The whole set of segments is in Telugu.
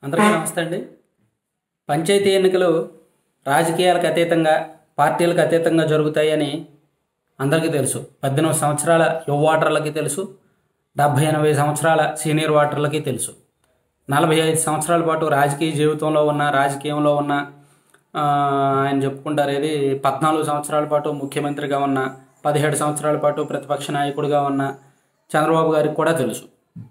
అందరికీ నమస్తే అండి పంచాయతీ ఎన్నికలు రాజకీయాలకు అతీతంగా పార్టీలకు అతీతంగా జరుగుతాయని అందరికీ తెలుసు పద్దెనిమిది సంవత్సరాల యువ ఓటర్లకి తెలుసు డెబ్భై ఎనభై సంవత్సరాల సీనియర్ ఓటర్లకి తెలుసు నలభై ఐదు సంవత్సరాల పాటు రాజకీయ జీవితంలో ఉన్న రాజకీయంలో ఉన్న ఆ, ఆయన చెప్పుకుంటారు ఏది పద్నాలుగు సంవత్సరాల పాటు ముఖ్యమంత్రిగా ఉన్న పదిహేడు సంవత్సరాల పాటు ప్రతిపక్ష నాయకుడిగా ఉన్న చంద్రబాబు గారికి కూడా తెలుసు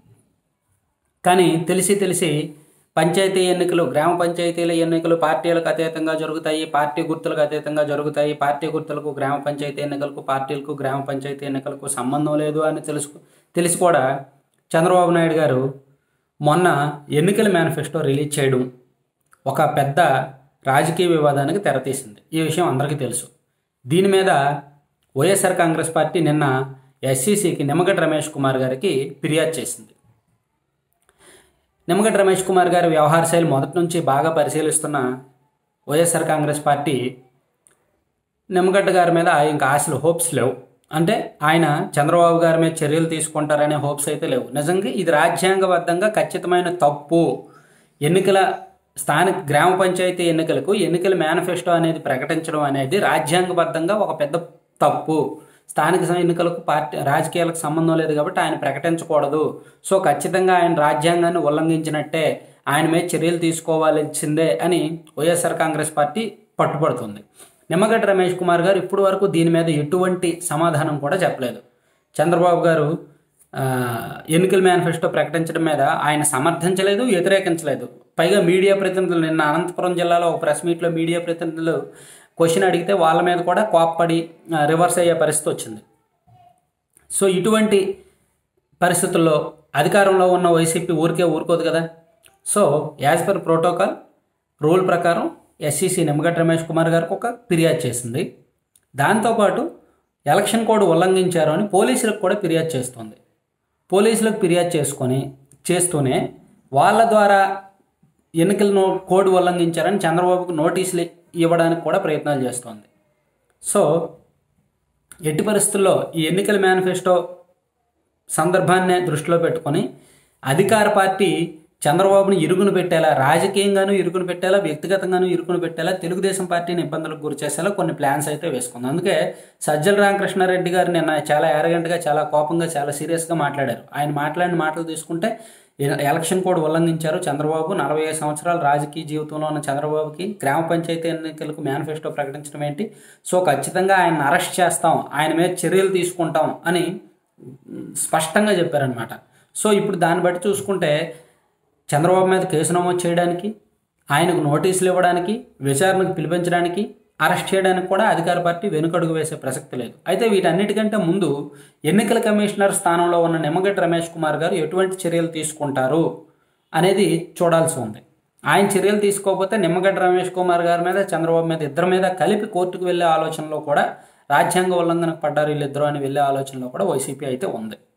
కానీ తెలిసి తెలిసి పంచాయతీ ఎన్నికలు గ్రామ పంచాయతీల ఎన్నికలు పార్టీలకు అతీతంగా జరుగుతాయి పార్టీ గుర్తులకు అతీతంగా జరుగుతాయి పార్టీ గుర్తులకు గ్రామ పంచాయతీ ఎన్నికలకు పార్టీలకు గ్రామ పంచాయతీ ఎన్నికలకు సంబంధం లేదు అని తెలుసు తెలిసి కూడా చంద్రబాబు నాయుడు గారు మొన్న ఎన్నికల మేనిఫెస్టో రిలీజ్ చేయడం ఒక పెద్ద రాజకీయ వివాదానికి తెరతీసింది ఈ విషయం అందరికీ తెలుసు దీని మీద వైఎస్ఆర్ కాంగ్రెస్ పార్టీ నిన్న ఎస్సీసీకి నిమ్మగడ్డ రమేష్ కుమార్ గారికి ఫిర్యాదు చేసింది నిమ్మగడ్డ రమేష్ కుమార్ గారి వ్యవహార శైలి మొదటి నుంచి బాగా పరిశీలిస్తున్న వైఎస్ఆర్ కాంగ్రెస్ పార్టీ నిమ్మగడ్డ గారి మీద ఇంకా ఆశలు హోప్స్ లేవు అంటే ఆయన చంద్రబాబు గారి మీద చర్యలు తీసుకుంటారనే హోప్స్ అయితే లేవు నిజంగా ఇది రాజ్యాంగబద్ధంగా ఖచ్చితమైన తప్పు ఎన్నికల స్థానిక గ్రామ పంచాయతీ ఎన్నికలకు ఎన్నికల మేనిఫెస్టో అనేది ప్రకటించడం అనేది రాజ్యాంగబద్ధంగా ఒక పెద్ద తప్పు స్థానిక ఎన్నికలకు పార్టీ రాజకీయాలకు సంబంధం లేదు కాబట్టి ఆయన ప్రకటించకూడదు సో ఖచ్చితంగా ఆయన రాజ్యాంగాన్ని ఉల్లంఘించినట్టే ఆయన మీద చర్యలు తీసుకోవాల్సిందే అని వైఎస్ఆర్ కాంగ్రెస్ పార్టీ పట్టుబడుతుంది నిమ్మగడ్డ రమేష్ కుమార్ గారు ఇప్పటి వరకు దీని మీద ఎటువంటి సమాధానం కూడా చెప్పలేదు చంద్రబాబు గారు ఆ, ఎన్నికల మేనిఫెస్టో ప్రకటించడం మీద ఆయన సమర్థించలేదు వ్యతిరేకించలేదు పైగా మీడియా ప్రతినిధులు నిన్న అనంతపురం జిల్లాలో ఒక ప్రెస్ మీట్లో మీడియా ప్రతినిధులు క్వశ్చన్ అడిగితే వాళ్ళ మీద కూడా కోప్పడి ఆ, రివర్స్ అయ్యే పరిస్థితి వచ్చింది సో ఇటువంటి పరిస్థితుల్లో అధికారంలో ఉన్న వైసీపీ ఊరికే ఊరుకోదు కదా so as per protocol rule ప్రకారం ఎస్సీసీ నిమ్మగడ్డ రమేష్ కుమార్ గారికి ఒక ఫిర్యాదు చేసింది దాంతోపాటు ఎలక్షన్ కోడ్ ఉల్లంఘించారు అని పోలీసులకు కూడా ఫిర్యాదు చేస్తుంది పోలీసులకు ఫిర్యాదు చేసుకొని చేస్తూనే వాళ్ళ ద్వారా ఎన్నికల నో కోడ్ ఉల్లంఘించారని చంద్రబాబుకు నోటీసులు ఇవ్వడానికి కూడా ప్రయత్నాలు చేస్తోంది సో ఎట్టి పరిస్థితుల్లో ఈ ఎన్నికల మేనిఫెస్టో సందర్భాన్నే దృష్టిలో పెట్టుకొని అధికార పార్టీ చంద్రబాబును ఇరుగును పెట్టేలా రాజకీయంగాను ఇరుగును పెట్టేలా వ్యక్తిగతంగాను ఇరుగును పెట్టేలా తెలుగుదేశం పార్టీని ఇబ్బందులకు గురి చేసేలా కొన్ని ప్లాన్స్ అయితే వేసుకుంది అందుకే సజ్జల రామకృష్ణారెడ్డి గారు నిన్న చాలా యారగెంట్గా చాలా కోపంగా చాలా సీరియస్గా మాట్లాడారు ఆయన మాట్లాడిన మాటలు తీసుకుంటే ఎ- ఎలక్షన్ కోడ్ ఉల్లంఘించారు చంద్రబాబు నలభై ఐదు సంవత్సరాల రాజకీయ జీవితంలో ఉన్న చంద్రబాబుకి గ్రామ పంచాయతీ ఎన్నికలకు మేనిఫెస్టో ప్రకటించడం ఏంటి సో ఖచ్చితంగా ఆయన అరెస్ట్ చేస్తాం ఆయన మీద చర్యలు తీసుకుంటాం అని మ్, స్పష్టంగా చెప్పారనమాట సో ఇప్పుడు దాన్ని బట్టి చూసుకుంటే చంద్రబాబు మీద కేసు నమోదు చేయడానికి ఆయనకు నోటీసులు ఇవ్వడానికి విచారణకు పిలిపించడానికి అరెస్ట్ చేయడానికి కూడా అధికార పార్టీ వెనుకడుగు వేసే ప్రసక్తి లేదు అయితే వీటన్నిటికంటే ముందు ఎన్నికల కమిషనర్ స్థానంలో ఉన్న నిమ్మగడ్డ రమేష్ కుమార్ గారు ఎటువంటి చర్యలు తీసుకుంటారు అనేది చూడాల్సి ఉంది ఆయన చర్యలు తీసుకోకపోతే నిమ్మగడ్డ రమేష్ కుమార్ గారి మీద చంద్రబాబు మీద ఇద్దరి మీద కలిపి కోర్టుకు వెళ్ళే ఆలోచనలో కూడా రాజ్యాంగ ఉల్లంఘనకు పడ్డారు వీళ్ళిద్దరూ అని వెళ్ళే ఆలోచనలో కూడా వైసీపీ అయితే ఉంది